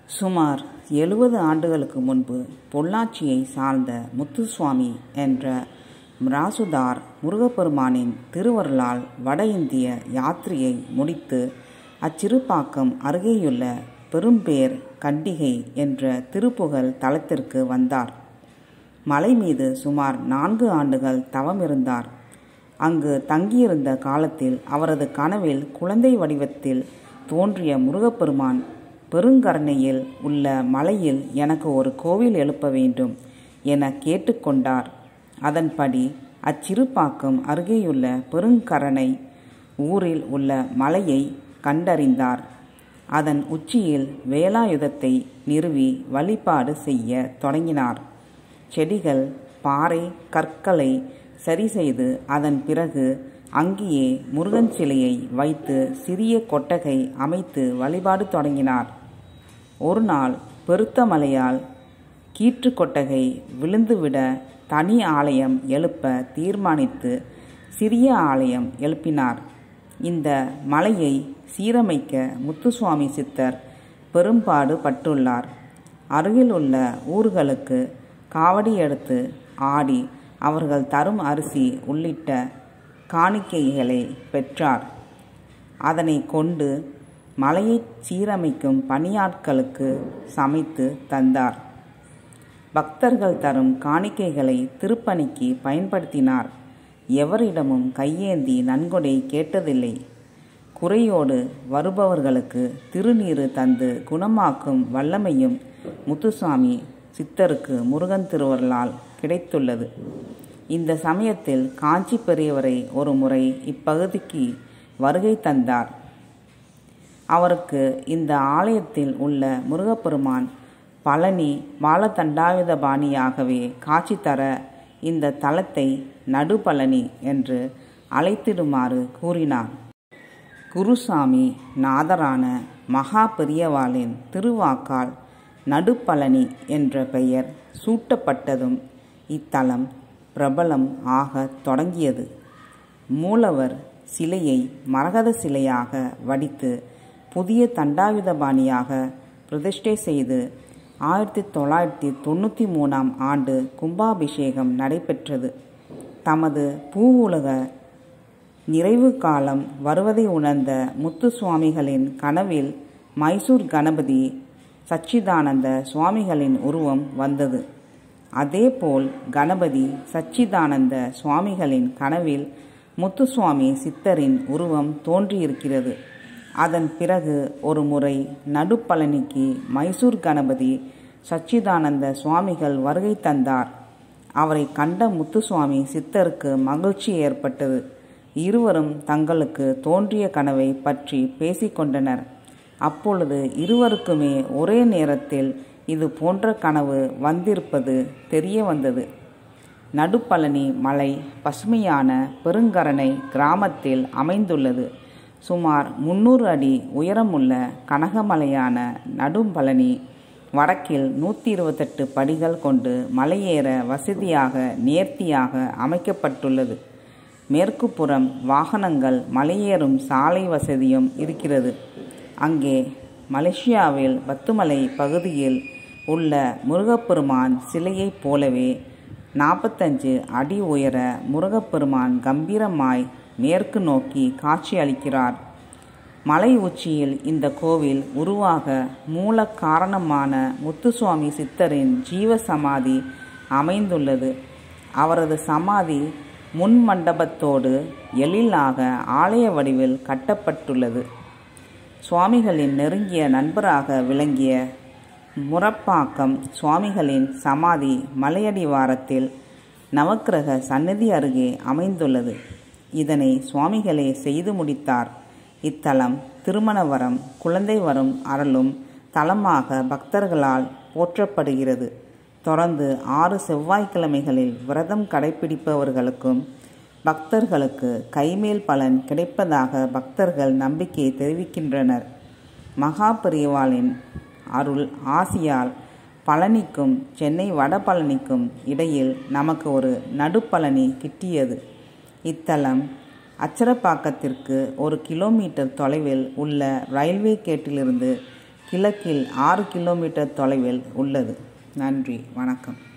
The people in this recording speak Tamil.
சுமார் எழுபது ஆண்டுகளுக்கு முன்பு பொள்ளாச்சியை சார்ந்த முத்துசுவாமி என்ற மிராசுதார் முருகப்பெருமானின் திருவருளால் வட இந்திய யாத்திரையை முடித்து அச்சிறுபாக்கம் அருகேயுள்ள பெரும்பேர் கண்டிகை என்ற திருப்புகழ் தலத்திற்கு வந்தார் மலை மீது சுமார் நான்கு ஆண்டுகள் தவமிருந்தார் அங்கு தங்கியிருந்த காலத்தில் அவரது கனவில் குழந்தை வடிவத்தில் தோன்றிய முருகப்பெருமான் பெருங்கருணையில் உள்ள மலையில் எனக்கு ஒரு கோவில் எழுப்ப வேண்டும் என கேட்டுக்கொண்டார் அதன்படி அச்சிறுபாக்கம் அருகேயுள்ள பெருங்கரணை ஊரில் உள்ள மலையை கண்டறிந்தார் அதன் உச்சியில் வேலாயுதத்தை நிறுவி வழிபாடு செய்ய தொடங்கினார் செடிகள் பாறை கற்களை சரி செய்து அதன் பிறகு அங்கேயே முருகன் சிலையை வைத்து சிறிய கொட்டகை அமைத்து வழிபாடு தொடங்கினார் ஒரு நாள் பெருத்த மலையால் கீற்று கொட்டகை விழுந்துவிட தனி ஆலயம் எழுப்ப தீர்மானித்து சிறிய ஆலயம் எழுப்பினார் இந்த மலையை சீரமைக்க முத்துசுவாமி சித்தர் பெரும்பாடு பட்டுள்ளார் அருகில் உள்ள ஊர்களுக்கு காவடி எடுத்து ஆடி அவர்கள் தரும் அரிசி உள்ளிட்ட காணிக்கைகளை பெற்றார் அதனை கொண்டு மலையை சீரமைக்கும் பணியாட்களுக்கு சமைத்து தந்தார் பக்தர்கள் தரும் காணிக்கைகளை திருப்பணிக்கு பயன்படுத்தினார் எவரிடமும் கையேந்தி நன்கொடை கேட்டதில்லை குறையோடு வருபவர்களுக்கு திருநீறு தந்து குணமாக்கும் வல்லமையும் முத்துசாமி சித்தருக்கு முருகன் திருவருளால் கிடைத்துள்ளது இந்த சமயத்தில் காஞ்சி பெரியவரை ஒரு முறை இப்பகுதிக்கு வருகை தந்தார் அவருக்கு இந்த ஆலயத்தில் உள்ள முருகப்பெருமான் பழனி பாலதண்டாயுத பாணியாகவே காட்சி தர இந்த தலத்தை நடுபழனி என்று அழைத்திடுமாறு கூறினார் குருசாமி நாதரான மகா பெரியவாளின் திருவாக்கால் நடுப்பழனி என்ற பெயர் சூட்டப்பட்டதும் இத்தலம் பிரபலம் ஆகத் தொடங்கியது மூலவர் சிலையை மரகத சிலையாக வடித்து புதிய தண்டாயுதபாணியாக பிரதிஷ்டை செய்து ஆயிரத்தி தொள்ளாயிரத்தி தொண்ணூற்றி மூணாம் ஆண்டு கும்பாபிஷேகம் நடைபெற்றது தமது பூவுலக நிறைவு காலம் வருவதை உணர்ந்த முத்து சுவாமிகளின் கனவில் மைசூர் கணபதி சச்சிதானந்த சுவாமிகளின் உருவம் வந்தது அதேபோல் கணபதி சச்சிதானந்த சுவாமிகளின் கனவில் முத்துசுவாமி சித்தரின் உருவம் தோன்றியிருக்கிறது அதன் பிறகு ஒரு முறை நடுப்பழனிக்கு மைசூர் கணபதி சச்சிதானந்த சுவாமிகள் வருகை தந்தார் அவரை கண்ட முத்துசுவாமி சித்தருக்கு மகிழ்ச்சி ஏற்பட்டது இருவரும் தங்களுக்கு தோன்றிய கனவை பற்றி பேசிக்கொண்டனர் அப்பொழுது இருவருக்குமே ஒரே நேரத்தில் இது போன்ற கனவு வந்திருப்பது தெரிய வந்தது நடுப்பழனி மலை பசுமையான பெருங்கரணை கிராமத்தில் அமைந்துள்ளது சுமார் முன்னூறு அடி உயரமுள்ள கனகமலையான நடும்பழனி வடக்கில் நூற்றி இருபத்தெட்டு படிகள் கொண்டு மலையேற வசதியாக நேர்த்தியாக அமைக்கப்பட்டுள்ளது மேற்கு புறம் வாகனங்கள் மலையேறும் சாலை வசதியும் இருக்கிறது அங்கே மலேசியாவில் பத்துமலை பகுதியில் உள்ள முருகப்பெருமான் சிலையைப் போலவே நாற்பத்தஞ்சு அடி உயர முருகப்பெருமான் கம்பீரமாய் மேற்கு நோக்கி காட்சி அளிக்கிறார் மலை உச்சியில் இந்த கோவில் உருவாக மூல காரணமான முத்துசுவாமி சித்தரின் ஜீவ சமாதி அமைந்துள்ளது அவரது சமாதி முன் மண்டபத்தோடு எழிலாக ஆலய வடிவில் கட்டப்பட்டுள்ளது சுவாமிகளின் நெருங்கிய நண்பராக விளங்கிய முரப்பாக்கம் சுவாமிகளின் சமாதி மலையடிவாரத்தில் நவக்கிரக சந்நிதி அருகே அமைந்துள்ளது இதனை சுவாமிகளே செய்து முடித்தார் இத்தலம் திருமண வரம் குழந்தை வரம் அருளும் தலமாக பக்தர்களால் போற்றப்படுகிறது தொடர்ந்து ஆறு செவ்வாய்க்கிழமைகளில் விரதம் கடைபிடிப்பவர்களுக்கும் பக்தர்களுக்கு கைமேல் பலன் கிடைப்பதாக பக்தர்கள் நம்பிக்கை தெரிவிக்கின்றனர் மகா பெரியவாளின் அருள் ஆசியால் பழனிக்கும் சென்னை வடபழனிக்கும் இடையில் நமக்கு ஒரு நடுப்பழனி கிட்டியது இத்தலம் அச்சரப்பாக்கத்திற்கு ஒரு கிலோமீட்டர் தொலைவில் உள்ள ரயில்வே கேட்டிலிருந்து கிழக்கில் ஆறு கிலோமீட்டர் தொலைவில் உள்ளது நன்றி வணக்கம்